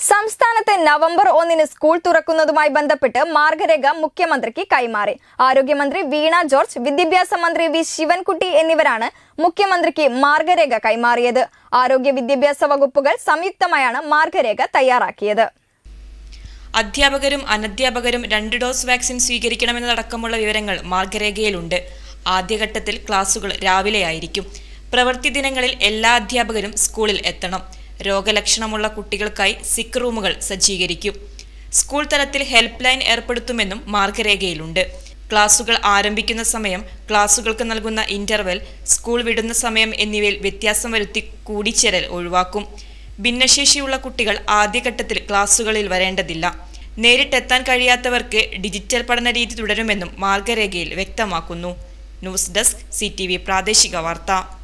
സംസ്ഥാനത്ത് നവംബർ ഒന്നിന് സ്കൂൾ തുറക്കുന്നതുമായി ബന്ധപ്പെട്ട് മാർഗരേഖ മുഖ്യമന്ത്രിക്ക് കൈമാറി ആരോഗ്യമന്ത്രി വീണ ജോർജ് വിദ്യാഭ്യാസ മന്ത്രി വി ശിവൻകുട്ടി എന്നിവരാണ് മുഖ്യമന്ത്രിക്ക് മാർഗരേഖ കൈമാറിയത് ആരോഗ്യ വിദ്യാഭ്യാസ വകുപ്പുകൾ സംയുക്തമായാണ് മാർഗരേഖ തയ്യാറാക്കിയത് അധ്യാപകരും അനധ്യാപകരും രണ്ട് ഡോസ് വാക്സിൻ സ്വീകരിക്കണമെന്നതടക്കമുള്ള വിവരങ്ങൾ മാർഗരേഖയിലുണ്ട് ആദ്യഘട്ടത്തിൽ ക്ലാസുകൾ രാവിലെയായിരിക്കും പ്രവൃത്തി ദിനങ്ങളിൽ എല്ലാ അധ്യാപകരും സ്കൂളിൽ എത്തണം രോഗലക്ഷണമുള്ള കുട്ടികൾക്കായി സിക്ക് റൂമുകൾ സജ്ജീകരിക്കും സ്കൂൾ തലത്തിൽ ഹെൽപ്പ് ലൈൻ ഏർപ്പെടുത്തുമെന്നും മാർഗരേഖയിലുണ്ട് ക്ലാസുകൾ ആരംഭിക്കുന്ന സമയം ക്ലാസുകൾക്ക് നൽകുന്ന ഇന്റർവെൽ സ്കൂൾ വിടുന്ന സമയം എന്നിവയിൽ വ്യത്യാസം വരുത്തി കൂടിച്ചേരൽ ഒഴിവാക്കും ഭിന്നശേഷിയുള്ള കുട്ടികൾ ആദ്യഘട്ടത്തിൽ ക്ലാസുകളിൽ വരേണ്ടതില്ല നേരിട്ടെത്താൻ കഴിയാത്തവർക്ക് ഡിജിറ്റൽ പഠന രീതി തുടരുമെന്നും മാർഗരേഖയിൽ വ്യക്തമാക്കുന്നു ന്യൂസ് ഡെസ്ക് സി പ്രാദേശിക വാർത്ത